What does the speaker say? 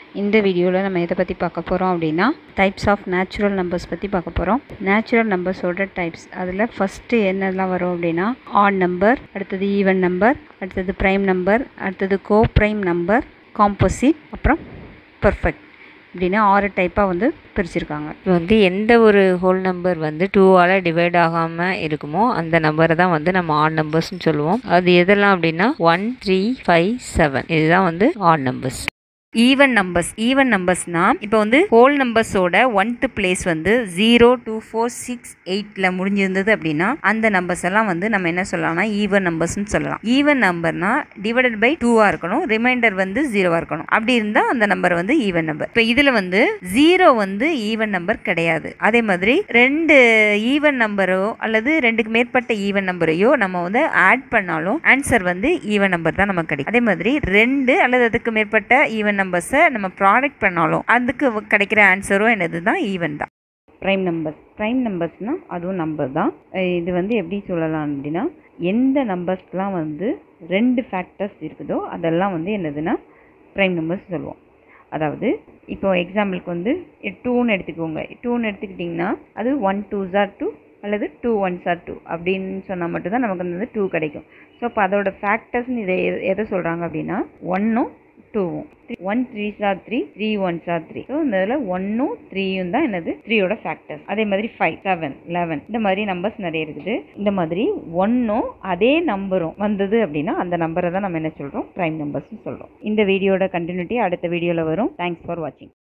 இந்த வீடியோவில் நம்ம எதை பற்றி பார்க்க போகிறோம் அப்படின்னா டைப்ஸ் ஆஃப் நேச்சுரல் நம்பர்ஸ் பற்றி பார்க்க போகிறோம் நேச்சுரல் நம்பர்ஸோட டைப்ஸ் அதில் ஃபஸ்ட்டு என்னெல்லாம் வரும் அப்படின்னா ஆட் நம்பர் அடுத்தது ஈவன் நம்பர் அடுத்தது ப்ரைம் நம்பர் அடுத்தது கோ ப்ரைம் நம்பர் காம்போசிட் அப்புறம் பர்ஃபெக்ட் இப்படின்னு ஆறு டைப்பாக வந்து பிரிச்சிருக்காங்க இப்போ வந்து எந்த ஒரு ஹோல் நம்பர் வந்து டூவால் டிவைட் ஆகாமல் இருக்குமோ அந்த நம்பரை தான் வந்து நம்ம ஆட் நம்பர்ஸ்னு சொல்லுவோம் அது எதெல்லாம் அப்படின்னா ஒன் த்ரீ ஃபைவ் செவன் இதுதான் வந்து ஆட் நம்பர்ஸ் ஈவன் நம்பர்ஸ் ஈவன் நம்பர்ஸ்னா இப்போ வந்து ஹோல் நம்பர்ஸோட ஒன்த் பிளேஸ் வந்து ஜீரோ டூ ஃபோர் சிக்ஸ் எயிட்டில் முடிஞ்சிருந்தது அப்படின்னா அந்த நம்பர்ஸ் எல்லாம் வந்து நம்ம என்ன சொல்லலாம்னா ஈவன் நம்பர்ஸ்னு சொல்லலாம் ஈவன் நம்பர்னா டிவைடட் பை டூவாக இருக்கணும் ரிமைண்டர் வந்து ஜீரோவாக இருக்கணும் அப்படி இருந்தால் அந்த நம்பர் வந்து ஈவன் நம்பர் இப்போ இதில் வந்து ஜீரோ வந்து ஈவன் நம்பர் கிடையாது அதே மாதிரி ரெண்டு ஈவன் நம்பரோ அல்லது ரெண்டுக்கு மேற்பட்ட ஈவன் நம்பரையோ நம்ம வந்து ஆட் பண்ணாலும் ஆன்சர் வந்து ஈவன் நம்பர் தான் நமக்கு கிடைக்கும் அதே மாதிரி ரெண்டு அல்லது அதுக்கு மேற்பட்ட ஈவன் நம்பர்ஸை நம்ம ப்ராடக்ட் பண்ணாலும் அதுக்கு வ- கிடைக்கிற ஆன்சரும் என்னது தான் ஈவன் தான் ப்ரைம் நம்பர்ஸ் ப்ரைம் நம்பர்ஸ்னால் அதுவும் நம்பர் தான் அஹ் இது வந்து எப்படி சொல்லலாம் அப்படின்னா எந்த நம்பர்ஸ்லாம் வந்து ரெண்டு ஃபேக்டர்ஸ் இருக்குதோ அதெல்லாம் வந்து என்னதுன்னா ப்ரைம் நம்பர்ஸ் சொல்லுவோம் அதாவது இப்போ எக்ஸாம்பிளுக்கு வந்து டூன்னு எடுத்துக்கோங்க டூன்னு எடுத்துக்கிட்டிங்கன்னா அது ஒன் டூ ஜார் டூ அல்லது டூ ஒன் சார் டூ அப்படின்னு சொன்னால் மட்டும்தான் நமக்கு வந்து டூ கிடைக்கும் ஸோ அப்போ அதோட ஃபேக்டர்ஸ்னு இதை எ- எதை சொல்கிறாங்க அப்படின்னா ஒன்றும் டூவும் ஒன் த்ரீ சார் த்ரீ த்ரீ ஒன் சார் த்ரீ ஸோ இந்த இதில் ஒன்னும் த்ரீயும் தான் என்னது த்ரீயோட ஃபேக்டர்ஸ் அதே மாதிரி ஃபைவ் செவன் லெவன் இந்த மாதிரி நம்பர்ஸ் நிறைய இருக்குது இந்த மாதிரி ஒன்றும் அதே நம்பரும் வந்தது அப்படின்னா அந்த நம்பரை தான் நம்ம என்ன சொல்கிறோம் ப்ரைம் நம்பர்ஸ்னு சொல்கிறோம் இந்த வீடியோட கண்டினியூட்டி அடுத்த வீடியோவில் வரும் தேங்க்ஸ் ஃபார் வாட்சிங்